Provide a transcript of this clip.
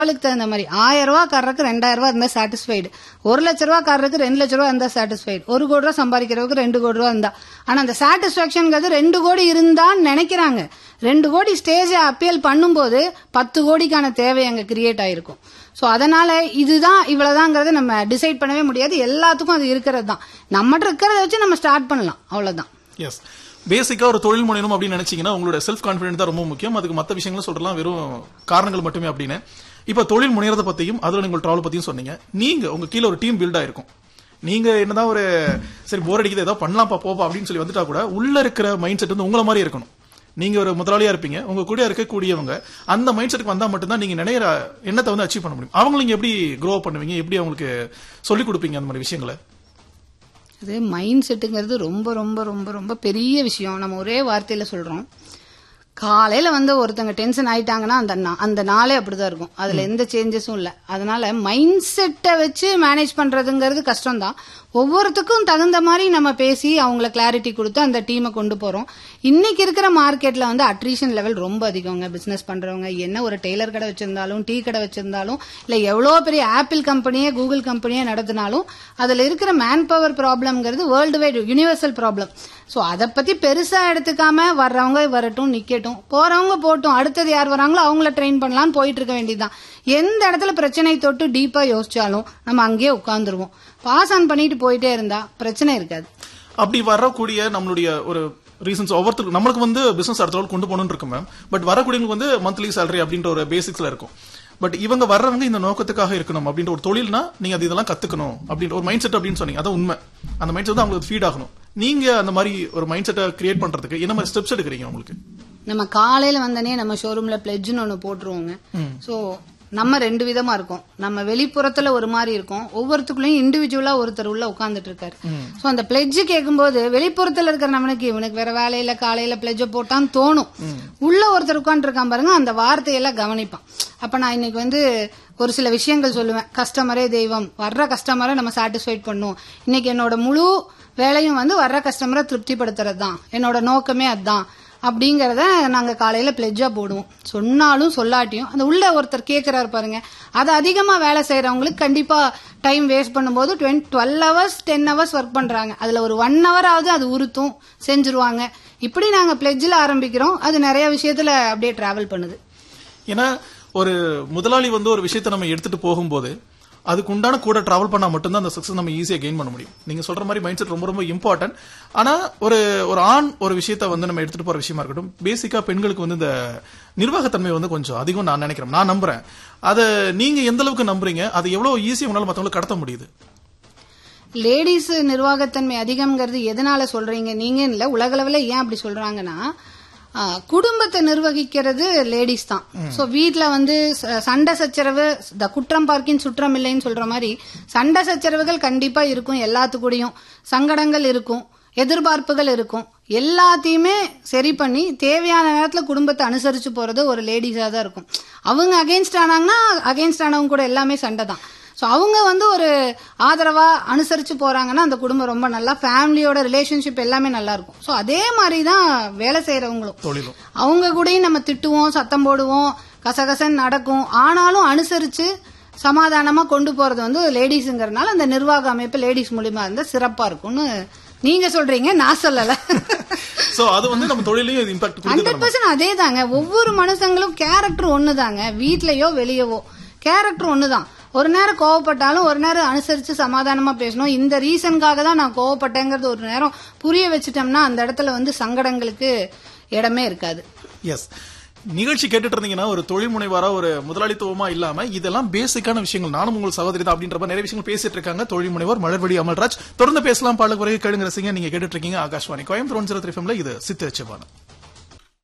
லெவலுக்கு தகுந்த மாதிரி ஆயிரம் ரூபா காரருக்கு ரெண்டாயிரம் ரூபா இருந்தா சாட்டிஸ்ஃபைடு ஒரு லட்ச ரூபா காரருக்கு ரெண்டு லட்ச ரூபா இருந்தா சாட்டிஸ்ஃபைடு ஒரு கோடி ரூபா சம்பாதிக்கிறவருக்கு ரெண்டு கோடி ரூபா இருந்தா ஆனா அந்த சாட்டிஸ்பாக்சன்ங்கிறது ரெண்டு கோடி இருந்தான்னு நினைக்கிறாங்க ரெண்டு கோடி ஸ்டேஜ் அப்பீல் பண்ணும்போது பத்து கோடிக்கான தேவை அங்க கிரியேட் ஆயிருக்கும் சோ அதனால இதுதான் இவ்வளவுதாங்கிறத நம்ம டிசைட் பண்ணவே முடியாது எல்லாத்துக்கும் அது இருக்கிறது தான் நம்மகிட்ட இருக்கிறத வச்சு நம்ம ஸ்டார்ட் பண்ணலாம் அவ்வளவுதான் எஸ் பேசிக்கா ஒரு தொழில் முனையணும் அப்படின்னு நினைச்சீங்கன்னா உங்களோட செல்ஃப் கான்பிடன்ஸ் தான் ரொம்ப முக்கியம் அதுக்கு மத்த விஷயங்களும் சொல்லலாம் வெறும் காரணங்கள் மட்டுமே அப்படின்னு இப்ப தொழில் முனையறத பத்தியும் அதுல நீங்கள் டிராவல் பத்தியும் சொன்னீங்க நீங்க உங்க கீழ ஒரு டீம் பில்ட் ஆயிருக்கும் நீங்க என்னதான் ஒரு சரி போர் அடிக்குது ஏதோ பண்ணலாம்ப்பா போப்பா அப்படின்னு சொல்லி வந்துட்டா கூட உள்ள இருக்கிற மைண்ட் செட் வந்து உங்கள மாதிரி இருக்கணும் நீங்க ஒரு முதலாளியா இருப்பீங்க உங்க கூட இருக்கக்கூடியவங்க அந்த மைண்ட் செட்டுக்கு வந்தா மட்டும்தான் நீங்க நினைக்கிற எண்ணத்தை வந்து அச்சீவ் பண்ண முடியும் அவங்களை நீங்க எப்படி க்ரோ பண்ணுவீங்க எப்படி அவங்களுக்கு சொல்லிக் கொடுப்பீங்க அந்த மாதிரி விஷயங்களை அது மைண்ட் செட்டுங்கிறது ரொம்ப ரொம்ப ரொம்ப ரொம்ப பெரிய விஷயம் நம்ம ஒரே வார்த்தையில சொல்றோம் காலையில வந்து ஒருத்தங்க டென்ஷன் ஆயிட்டாங்கன்னா அந்த நா- அந்த நாளே அப்படிதான் இருக்கும் அதுல எந்த சேஞ்சஸும் இல்ல அதனால மைண்ட் செட்டை வச்சு மேனேஜ் பண்றதுங்கிறது கஷ்டம்தான் ஒவ்வொருத்துக்கும் தகுந்த மாதிரி நம்ம பேசி அவங்கள கிளாரிட்டி கொடுத்து அந்த டீமை கொண்டு போறோம் இன்னைக்கு இருக்கிற மார்க்கெட்ல வந்து அட்ரீஷன் லெவல் ரொம்ப அதிகங்க பிசினஸ் பண்றவங்க என்ன ஒரு டெய்லர் கடை வச்சிருந்தாலும் டீ கடை வச்சிருந்தாலும் இல்ல எவ்வளவு பெரிய ஆப்பிள் கம்பெனியே கூகுள் கம்பெனியே நடத்தினாலும் அதுல இருக்கிற மேன் பவர் ப்ராப்ளம்ங்கிறது world wide universal problem so அதை பத்தி பெருசா எடுத்துக்காம வர்றவங்க வரட்டும் நிக்கட்டும் போறவங்க போட்டும் அடுத்தது யார் வராங்களோ அவங்கள ட்ரெயின் பண்ணலாம்னு போயிட்டு இருக்க வேண்டியதுதான் எந்த இடத்துல பிரச்சனை தொட்டு டீப்பா யோசிச்சாலும் நம்ம அங்கேயே உட்கார்ந்துருவோம் பாஸ் ஆன் பண்ணிட்டு போயிட்டே இருந்தா பிரச்சனை இருக்காது அப்படி வரக்கூடிய நம்மளுடைய ஒரு ரீசன்ஸ் ஒவ்வொருத்தருக்கு நம்மளுக்கு வந்து பிசினஸ் அடுத்த level கொண்டு போகணும்னு இருக்கும் மேம் பட் வரக்கூடியவங்களுக்கு வந்து மந்த்லி salary அப்படின்ற ஒரு பேசிக்ஸ்ல இருக்கும் பட் இவங்க வர்றவங்க இந்த நோக்கத்துக்காக இருக்கணும் அப்படின்ற ஒரு தொழில்னா நீங்க அது இதெல்லாம் கத்துக்கணும் அப்படின்ற ஒரு மைண்ட் செட் அப்படின்னு சொன்னீங்க அதான் உண்மை அந்த மைண்ட் செட் வந்து அவங்களுக்கு ஃபீட் ஆகணும் நீங்க அந்த மாதிரி ஒரு மைண்ட் செட்டை கிரியேட் பண்றதுக்கு என்ன மாதிரி ஸ்டெப்ஸ் எடுக்கிறீங்க உங்களுக்கு நம்ம காலையில வந்தனே நம்ம ஷோரூம்ல பிளெட்ஜ்னு ஒண்ணு போட்டுருவோங்க சோ நம்ம ரெண்டு விதமா இருக்கோம் நம்ம வெளிப்புறத்துல ஒரு மாதிரி இருக்கோம் ஒவ்வொருத்துக்குள்ளயும் இண்டிவிஜுவலா ஒருத்தர் உள்ள உட்கார்ந்துட்டு இருக்காரு சோ அந்த பிளெட்ஜ் கேட்கும்போது வெளிப்புறத்துல இருக்கிற நம்மனுக்கு இவனுக்கு வேற வேலையில காலையில பிளெட்ஜ போட்டான்னு தோணும் உள்ள ஒருத்தர் உட்கார்ந்து இருக்கான் பாருங்க அந்த வார்த்தையெல்லாம் கவனிப்பான் அப்ப நான் இன்னைக்கு வந்து ஒரு சில விஷயங்கள் சொல்லுவேன் கஸ்டமரே தெய்வம் வர்ற கஸ்டமரை நம்ம சாட்டிஸ்ஃபைட் பண்ணுவோம் இன்னைக்கு என்னோட முழு வேலையும் வந்து வர்ற கஸ்டமரை திருப்திப்படுத்துறது தான் என்னோட நோக்கமே அதுதான் அப்படிங்கறத நாங்க காலையில பிளெஜ்ஜா போடுவோம் சொன்னாலும் சொல்லாட்டியும் அந்த உள்ள ஒருத்தர் கேக்குறாரு பாருங்க அது அதிகமா வேலை செய்யறவங்களுக்கு கண்டிப்பா டைம் வேஸ்ட் பண்ணும்போது twelve hours ten hours work பண்றாங்க அதுல ஒரு ஒன் ஹவர் ஆகுது அது உறுத்தும் செஞ்சுருவாங்க இப்படி நாங்க பிளெஜ்ல ஆரம்பிக்கிறோம் அது நிறைய விஷயத்துல அப்படியே டிராவல் பண்ணுது ஏன்னா ஒரு முதலாளி வந்து ஒரு விஷயத்தை நம்ம எடுத்துட்டு போகும்போது அதுக்கு உண்டான கூட டிராவல் பண்ணா மட்டும்தான் அந்த சக்சஸ் நம்ம ஈஸியா கெயின் பண்ண முடியும் நீங்க சொல்ற மாதிரி மைண்ட் செட் ரொம்ப ரொம்ப இம்பார்ட்டன்ட் ஆனா ஒரு ஒரு ஆண் ஒரு விஷயத்த வந்து நம்ம எடுத்துட்டு போற விஷயமா இருக்கட்டும் பேசிக்கா பெண்களுக்கு வந்து இந்த நிர்வாகத்தன்மை வந்து கொஞ்சம் அதிகம் நான் நினைக்கிறேன் நான் நம்புறேன் அதை நீங்க எந்த அளவுக்கு நம்புறீங்க அது எவ்வளவு ஈஸியா உங்களால மத்தவங்களுக்கு கடத்த முடியுது லேடிஸ் நிர்வாகத்தன்மை அதிகம்ங்கிறது எதனால சொல்றீங்க நீங்க இல்ல உலகளவுல ஏன் அப்படி சொல்றாங்கன்னா ஆ, குடும்பத்தை நிர்வகிக்கிறது லேடிஸ் தான் சோ வீட்ல வந்து ச- சண்டை சச்சரவு இந்த குற்றம் பார்க்கின் சுற்றம் இல்லைன்னு சொல்ற மாதிரி சண்டை சச்சரவுகள் கண்டிப்பா இருக்கும் எல்லாத்துக்கூடயும் சங்கடங்கள் இருக்கும் எதிர்பார்ப்புகள் இருக்கும் எல்லாத்தையுமே சரி பண்ணி தேவையான நேரத்துல குடும்பத்தை அனுசரிச்சு போறது ஒரு லேடிஸா தான் இருக்கும் அவங்க அகைன்ஸ்ட் ஆனாங்கன்னா அகைன்ஸ்ட் ஆனவங்க கூட எல்லாமே சண்டை தான் ஸோ அவங்க வந்து ஒரு ஆதரவா அனுசரிச்சு போறாங்கன்னா அந்த குடும்பம் ரொம்ப நல்லா ஃபேமிலியோட ரிலேஷன்ஷிப் எல்லாமே நல்லா இருக்கும் ஸோ அதே மாதிரி தான் வேலை செய்யறவங்களும் தொழிலும் அவங்க கூடயும் நம்ம திட்டுவோம் சத்தம் போடுவோம் கசகசன்னு நடக்கும் ஆனாலும் அனுசரிச்சு சமாதானமா கொண்டு போறது வந்து லேடிஸுங்கிறதுனால அந்த நிர்வாக அமைப்பு லேடிஸ் மூலியமா இருந்தா சிறப்பா இருக்கும்னு நீங்க சொல்றீங்க நான் சொல்லல சோ அது வந்து நம்ம தொழிலையும் இது இம்பாக்ட் கொடுக்குது ஹண்ட்ரட் பர்சன்ட் அதே தாங்க ஒவ்வொரு மனுஷங்களும் கேரக்டர் ஒண்ணுதாங்க வீட்லயோ வெளியவோ கேரக்டர் ஒண்ணுதான் ஒரு நேரம் கோவப்பட்டாலும் ஒரு நேரம் அனுசரிச்சு சமாதானமா பேசணும் இந்த ரீசனுக்காக தான் நான் கோவப்பட்டேங்கிறது ஒரு நேரம் புரிய வச்சுட்டோம்னா அந்த இடத்துல வந்து சங்கடங்களுக்கு இடமே இருக்காது எஸ் நிகழ்ச்சி கேட்டுட்டு இருந்தீங்கன்னா ஒரு தொழில் முனைவாரா ஒரு முதலாளித்துவமா இல்லாம இதெல்லாம் பேசிக்கான விஷயங்கள் நானும் உங்கள் சகோதரி தான் அப்படின்ற மாதிரி நிறைய விஷயங்கள் பேசிட்டு இருக்காங்க தொழில் முனைவர் மலர்வழி அமல்ராஜ் தொடர்ந்து பேசலாம் பாடல் குறைய கேளுங்க ரசிங்க நீங்க கேட்டுட்டு இருக்கீங்க Akashvani Coimbatore one zero three இது சித்து வச்சபானம்